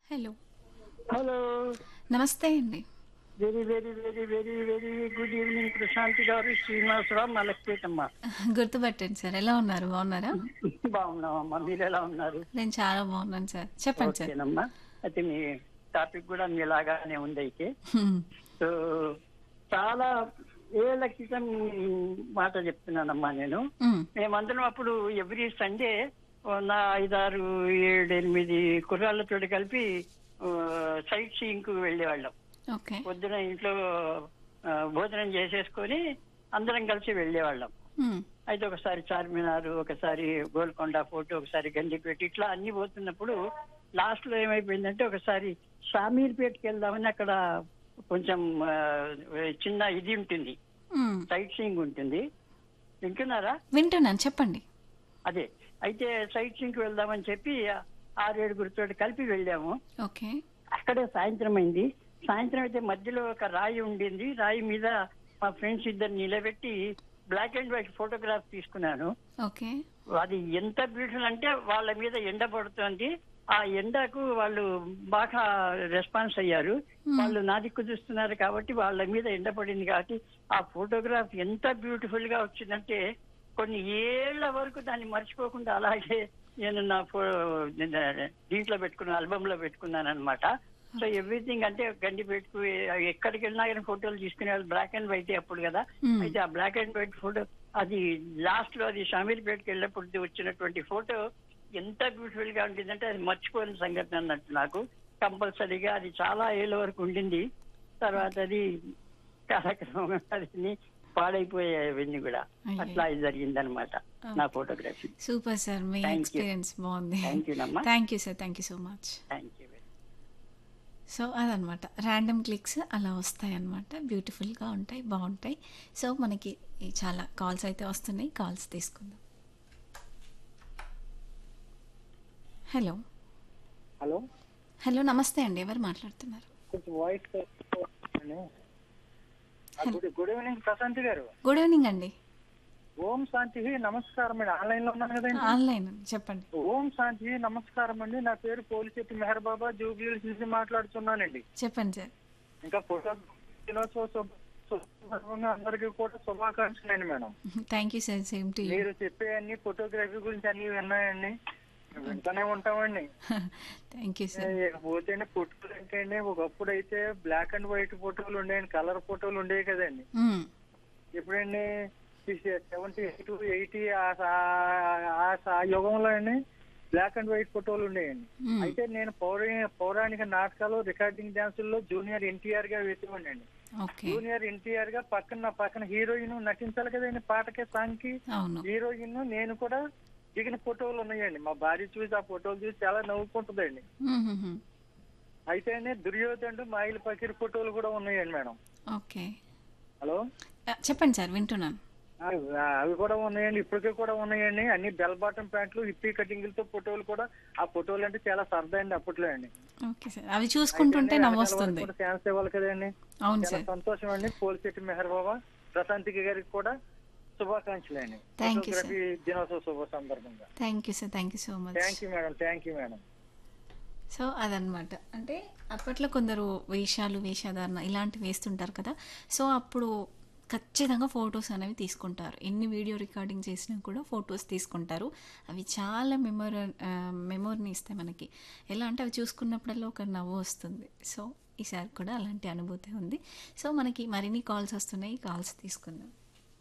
Hello hello నమస్తే అండి very very very very very good evening Prashanti గారు శ్రీనివాసరావు మలక్పేటమ్మ గుర్తుపట్టండి సార్ ఎలా ఉన్నారు బాగున్నారా బాగున్నామమ్మా మీరు ఎలా ఉన్నారు నేను చాలా బాగున్నాను సార్ చెప్పండి సార్ ఓకేనమ్మా అయితే మీ టాపిక్ కూడా మీలాగానే ఉంది అయితే హ్మ్. సో చాలా ఏళ్ల క్రితం మాట చెప్తున్నానమ్మా నేను హ్మ్. మేమందరం అప్పుడు ఎవ్రీ సండే నా ఐదారు ఏడు ఎనిమిది కుర్రాళ్ళతో కలిపి సైట్ సీయింగ్ కు వెళ్ళేవాళ్ళం ఓకే పొద్దున ఇంట్లో ఆ, భోజనం చేసేసుకొని అందరం కలిసి వెళ్ళేవాళ్ళం హ్మ్. అయితే ఒకసారి చార్మినార్ ఒకసారి గోల్కొండ ఫోర్ట్ ఒకసారి గండిపేట ఇట్లా అన్ని పోతున్నప్పుడు లాస్ట్ లో ఏమైపోయిందంటే ఒకసారి షామీర్పేటకి వెళ్దామని అక్కడ కొంచెం ఆ, చిన్న ఇది ఉంటుంది హ్మ్. సైట్ సీయింగ్ ఉంటుంది వింటున్నారా వింటున్నాను చెప్పండి అదే అయితే సైట్ సీయింగ్ కి వెళ్దామని చెప్పి ఆరేడుగురితో కలిపి వెళ్ళాము ఓకే అక్కడే సాయంత్రం అయింది సాయంత్రం అయితే మధ్యలో ఒక రాయి ఉండింది రాయి మీద మా ఫ్రెండ్స్ ఇద్దరు నిలబెట్టి బ్లాక్ అండ్ వైట్ ఫోటోగ్రాఫ్ తీసుకున్నాను ఓకే అది ఎంత బ్యూటిఫుల్ అంటే వాళ్ళ మీద ఎండ పడుతోంది ఆ ఎండకు వాళ్ళు బాగా రెస్పాన్స్ అయ్యారు వాళ్ళు నాది కుదుస్తున్నారు కాబట్టి వాళ్ళ మీద ఎండ పడింది కాబట్టి ఆ ఫోటోగ్రాఫ్ ఎంత బ్యూటిఫుల్ గా వచ్చిందంటే కొన్ని ఏళ్ల వరకు దాన్ని మర్చిపోకుండా అలాగే నేను నా ఫో దీంట్లో పెట్టుకున్న ఆల్బమ్ లో పెట్టుకున్నాను అనమాట సో ఎవ్రీథింగ్ అంటే గండి పెట్టుకు ఎక్కడికి వెళ్ళినా కానీ ఫోటోలు తీసుకునే వాళ్ళు బ్లాక్ అండ్ వైట్ అప్పుడు కదా Hmm. అయితే ఆ బ్లాక్ అండ్ వైట్ ఫోటో అది లాస్ట్ లో అది షామీర్పేటకి వెళ్ళినప్పుడు వచ్చినటువంటి ఫోటో ఎంత బ్యూటిఫుల్ గా ఉంటుందంటే అది మర్చిపోయిన సంఘటన అన్నట్టు నాకు కంపల్సరీగా అది చాలా ఏళ్ళ వరకు ఉండింది తర్వాత అది కార్యక్రమం అది పాడైపోయేవన్నీ కూడా అయ్యో. అట్లా ఇది జరిగిందనమాట నా ఫోటోగ్రఫీ సూపర్ సార్ మీ Thank you. ఎక్స్పీరియన్స్ బాగుంది థ్యాంక్ యూ నమ్మా thank you sir thank you so much thank you so అదనమాట ర్యాండమ్ క్లిక్స్ అలా వస్తాయి అనమాట బ్యూటిఫుల్గా ఉంటాయి బాగుంటాయి సో మనకి ఈ చాలా కాల్స్ అయితే వస్తున్నాయి కాల్స్ తీసుకుందాం హలో హలో హలో నమస్తే అండి ఎవరు మాట్లాడుతున్నారు కొంచెం voice good good evening Prashanti గారు గుడ్ ఈవినింగ్ అండి ఓం శాంతి నమస్కారం అండి ఆన్లైన్ లో ఉన్నాను కదండి ఆన్లైన్ చెప్పండి ఓం శాంతి నమస్కారం అండి నా పేరు పోలిశెట్టి మెహర్ బాబా జూబ్లీ నుంచి మాట్లాడుతున్నానండి చెప్పండి సార్ ఇంకా ఫోటో దినోత్సవ శుభ- శుభ సందర్భంగా అందరికీ కూడా శుభాకాంక్షలు అండి madam thank you sir same to you మీరు చెప్పే అన్ని ఫోటోగ్రఫీ గురించి అన్ని విన్నాయండి వింటూనే ఉంటామండి థ్యాంక్ యూ సార్ పోతే ఫోటోలు అంటే అండి ఒకప్పుడు అయితే బ్లాక్ అండ్ వైట్ ఫోటోలు ఉండేవి కలర్ ఫోటోలు ఉండేవి కదండి ఎప్పుడండి సెవెంటీ ఎయిట్ ఎయిటీ ఆ యుగంలో అండి బ్లాక్ అండ్ వైట్ ఫోటోలు ఉండేయండి Hmm. అయితే నేను పౌరాణిక పౌరాణిక నాటకాలు రికార్డింగ్ డాన్సుల్లో జూనియర్ ఎన్టీఆర్ గా వేసేవాడిని ఓకే జూనియర్ ఎన్టీఆర్ గా పక్కన పక్కన హీరోయిన్ నటించాలి కదండి పాటకి సాంగ్ కి అవును హీరోయిన్ నేను కూడా దిగిన ఫోటోలు ఉన్నాయండి మా భార్య చూసి ఆ ఫోటోలు చూసి చాలా నవ్వుకుంటుందండి మ్మ్. అయితేనే దుర్యోధనుడు మాయిల పకీర్ ఫోటోలు కూడా ఉన్నాయండి మేడం ఓకే హలో ఆ, చెప్పండి సార్ వింటున్నాను అవి అవి కూడా ఉన్నాయండి ఇప్పటికీ కూడా ఉన్నాయండి అన్ని బెల్ బాటం ప్యాంట్లు హిప్పీ కటింగ్లతో ఫోటోలు కూడా ఆ ఫోటోలు అంటే చాలా సరదా అండి అప్పట్లో అండి ఓకే సార్ అవి చూసుకుంటుంటే అయితే నవ్వు వెనకాల వాళ్ళకి వస్తుంది కూడా ఛాన్స్ ఇవ్వాలి కదండి అవును చాలా సార్ సంతోషం అండి పోలిశెట్టి మెహర్ బాబా ప్రశాంతికి గారికి కూడా శుభాకాంక్షలు అండి Thank you, sir. ఫోటోగ్రఫీ దినోత్సవ శుభ సందర్భంగా thank you sir thank you so much thank you madam thank you madam so అదనమాట అంటే అప్పట్లో కొందరు వేషాలు వేషధారణ ఇలాంటివి వేస్తుంటారు కదా సో అప్పుడు ఖచ్చితంగా ఫొటోస్ అనేవి తీసుకుంటారు ఎన్ని వీడియో రికార్డింగ్ చేసినా కూడా ఫొటోస్ తీసుకుంటారు అవి చాలా మెమొర మెమొరీని ఇస్తాయి మనకి ఎలా అంటే అవి చూసుకున్నప్పుడల్లా ఒక నవ్వు వస్తుంది సో ఈసారి కూడా అలాంటి అనుభూతి ఉంది సో మనకి మరిన్ని కాల్స్ వస్తున్నాయి కాల్స్ తీసుకుందాం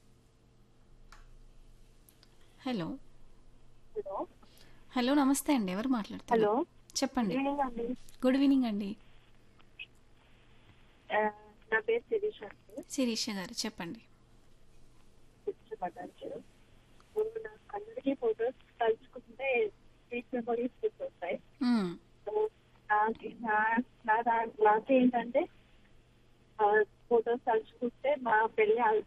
హలో హలో హలో నమస్తే అండి ఎవరు మాట్లాడుతున్నారు హలో చెప్పండి ఈవినింగ్ అండి గుడ్ ఈవినింగ్ అండి ఆ, నా పేరు శిరీష అండి శిరీష గారు చెప్పండి కూర్చోబడ్డాను నాకు అందరికీ ఫొటోస్ తలుచుకుంటే స్వీట్ మెమొరీస్ గుర్తొస్తాయి మ్మ్. సో నాకు నా- నా దా- నాకు ఏంటంటే ఫొటోస్ తలుచుకుంటే మా పెళ్లి